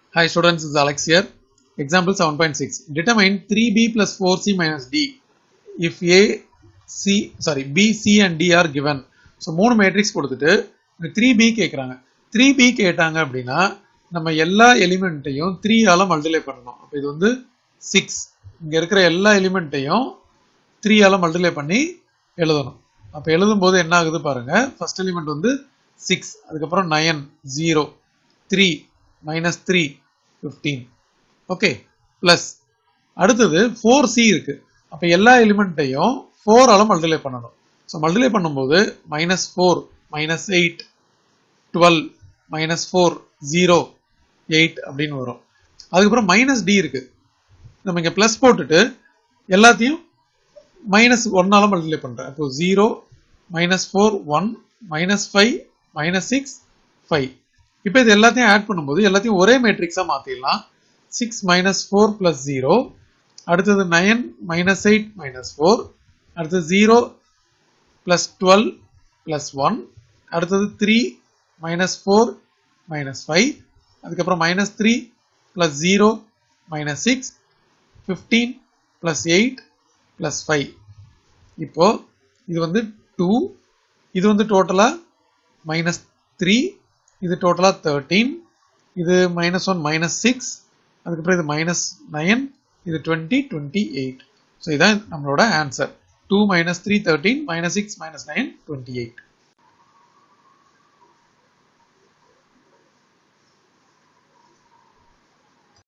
Hi students, this is Alex here. Example 7.6. Determine 3b plus 4c minus d if a, c, sorry, b, c and d are given. So மூணு matrix கொடுத்துட்டு three B கேட்குறாங்க three B கேட்டாங்க அப்படின்னா நம்ம எல்லா எலிமெண்ட்டையும் three ஆல multiply பண்ணணும் அப்போ இது வந்து சிக்ஸ் இங்கே இருக்கிற எல்லா எலிமெண்ட்டையும் த்ரீ ஆல மல்டிப்ளை பண்ணி எழுதணும் அப்போ எழுதும்போது என்ன ஆகுது பாருங்க ஃபர்ஸ்ட் எலிமெண்ட் வந்து சிக்ஸ் அதுக்கப்புறம் nine zero three minus three fifteen okay plus அடுத்தது ஃபோர் சி இருக்கு அப்போ எல்லா எலிமெண்ட்டையும் ஃபோரால மல்டிப்ளை பண்ணணும் ஸோ மல்டிப்ளை பண்ணும்போது minus four minus eight twelve minus four zero eight அப்படின்னு வரும் அதுக்கப்புறம் மைனஸ் டி இருக்கு நம்ம இங்கே ப்ளஸ் போட்டுட்டு எல்லாத்தையும் மைனஸ் ஒன்னால மல்டிப்ளை பண்ணுறேன் அப்போ zero minus four one minus five minus six five இப்போ இது எல்லாத்தையும் ஆட் பண்ணும்போது எல்லாத்தையும் ஒரே மேட்ரிக்ஸாக மாற்றிடலாம் six minus four plus zero அடுத்தது nine minus eight minus four அடுத்தது zero plus twelve plus one அடுத்தது three minus four minus five அதுக்கப்புறம் minus three plus zero minus six fifteen plus eight plus five இப்போ இது வந்து two இது வந்து டோட்டலாக மைனஸ் த்ரீ இது டோட்டலாக தேர்ட்டீன் இது மைனஸ் ஒன் மைனஸ் சிக்ஸ் அதுக்கப்புறம் இது மைனஸ் நயன் இது டுவெண்ட்டி டுவெண்ட்டி எயிட் ஸோ இதான் நம்மளோட answer two minus three thirteen minus six minus nine twenty eight